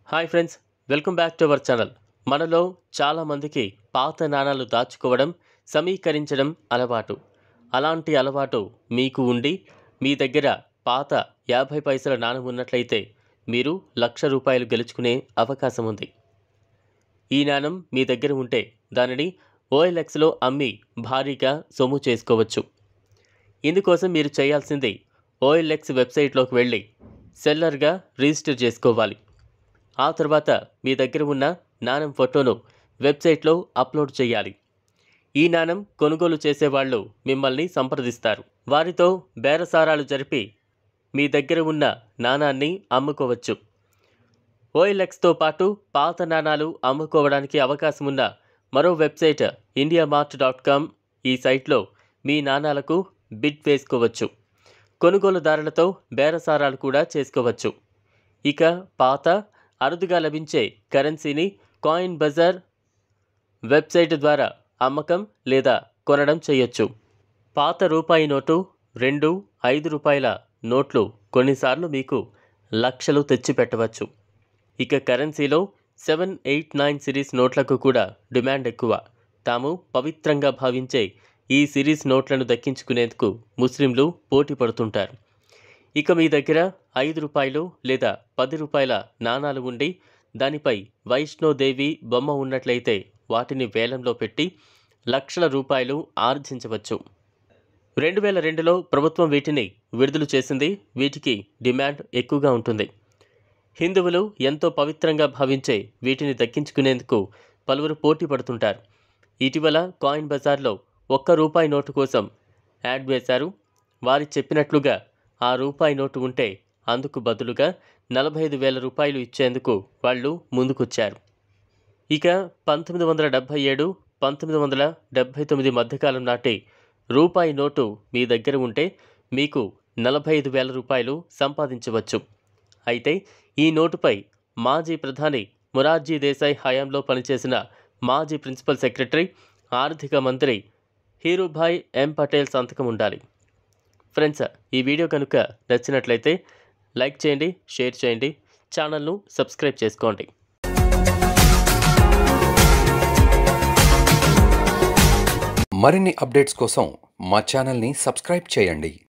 hi friends welcome back to our channel మనలో చాలామందికి పాత నాణాలు దాచుకోవడం సమీకరించడం అలవాటు అలాంటి అలవాటు మీకు ఉండి మీ దగ్గర పాత యాభై పైసల నాణం ఉన్నట్లయితే మీరు లక్ష రూపాయలు గెలుచుకునే అవకాశం ఉంది ఈ నాణం మీ దగ్గర ఉంటే దానిని ఓఎల్ఎక్స్లో అమ్మి భారీగా సొమ్ము చేసుకోవచ్చు ఇందుకోసం మీరు చేయాల్సింది ఓఎల్ఎక్స్ వెబ్సైట్లోకి వెళ్ళి సెల్లర్గా రిజిస్టర్ చేసుకోవాలి ఆ తర్వాత మీ దగ్గర ఉన్న నాణం ఫోటోను వెబ్సైట్లో అప్లోడ్ చేయాలి ఈ నాణం కొనుగోలు చేసేవాళ్ళు మిమ్మల్ని సంప్రదిస్తారు వారితో బేరసారాలు జరిపి మీ దగ్గర ఉన్న నాణాన్ని అమ్ముకోవచ్చు ఓఎల్ఎక్స్తో పాటు పాత నాణాలు అమ్ముకోవడానికి అవకాశం ఉన్న మరో website India mart dot com ఈ సైట్లో మీ నాణాలకు బిడ్ వేసుకోవచ్చు కొనుగోలుదారులతో బేరసారాలు కూడా చేసుకోవచ్చు ఇక పాత అరుదుగా లభించే కరెన్సీని కాయిన్ బజార్ వెబ్సైట్ ద్వారా అమ్మకం లేదా కొనడం చేయొచ్చు పాత రూపాయి నోటు రెండు ఐదు రూపాయల నోట్లు కొన్నిసార్లు మీకు లక్షలు తెచ్చిపెట్టవచ్చు ఇక కరెన్సీలో సెవెన్ ఎయిట్ నైన్ సిరీస్ నోట్లకు కూడా డిమాండ్ ఎక్కువ తాము పవిత్రంగా భావించే ఈ సిరీస్ నోట్లను దక్కించుకునేందుకు ముస్లింలు పోటీ పడుతుంటారు ఇక మీ దగ్గర ఐదు రూపాయలు లేదా పది రూపాయల నాణాలు ఉండి దానిపై వైష్ణోదేవి బొమ్మ ఉన్నట్లయితే వాటిని వేలంలో పెట్టి లక్షల రూపాయలు ఆర్జించవచ్చు రెండు వేల రెండులో ప్రభుత్వం వీటిని విడుదల చేసింది వీటికి డిమాండ్ ఎక్కువగా ఉంటుంది హిందువులు ఎంతో పవిత్రంగా భావించే వీటిని దక్కించుకునేందుకు పలువురు పోటీ పడుతుంటారు ఇటీవల కాయిన్ బజార్లో ఒక్క రూపాయి నోటు కోసం యాడ్ వేశారు వారి చెప్పినట్లుగా ఆ రూపాయి నోటు ఉంటే అందుకు బదులుగా నలభై ఐదు వేల రూపాయలు ఇచ్చేందుకు వాళ్ళు ముందుకొచ్చారు ఇక పంతొమ్మిది వందల డెబ్భై ఏడు పంతొమ్మిది వందల డెబ్భై తొమ్మిది మధ్యకాలం నాటి రూపాయి నోటు మీ దగ్గర ఉంటే మీకు నలభై ఐదు వేల రూపాయలు సంపాదించవచ్చు అయితే ఈ నోటుపై మాజీ ప్రధాని మొరార్జీ దేశాయ్ హయాంలో పనిచేసిన మాజీ ప్రిన్సిపల్ సెక్రటరీ ఆర్థిక మంత్రి హీరూభాయ్ ఎం పటేల్ సంతకం ఉండాలి ఫ్రెండ్స్ ఈ వీడియో కనుక నచ్చినట్లయితే లైక్ చేయండి షేర్ చేయండి ఛానల్ను సబ్స్క్రైబ్ చేసుకోండి మరిన్ని అప్డేట్స్ కోసం మా ఛానల్ని సబ్స్క్రైబ్ చేయండి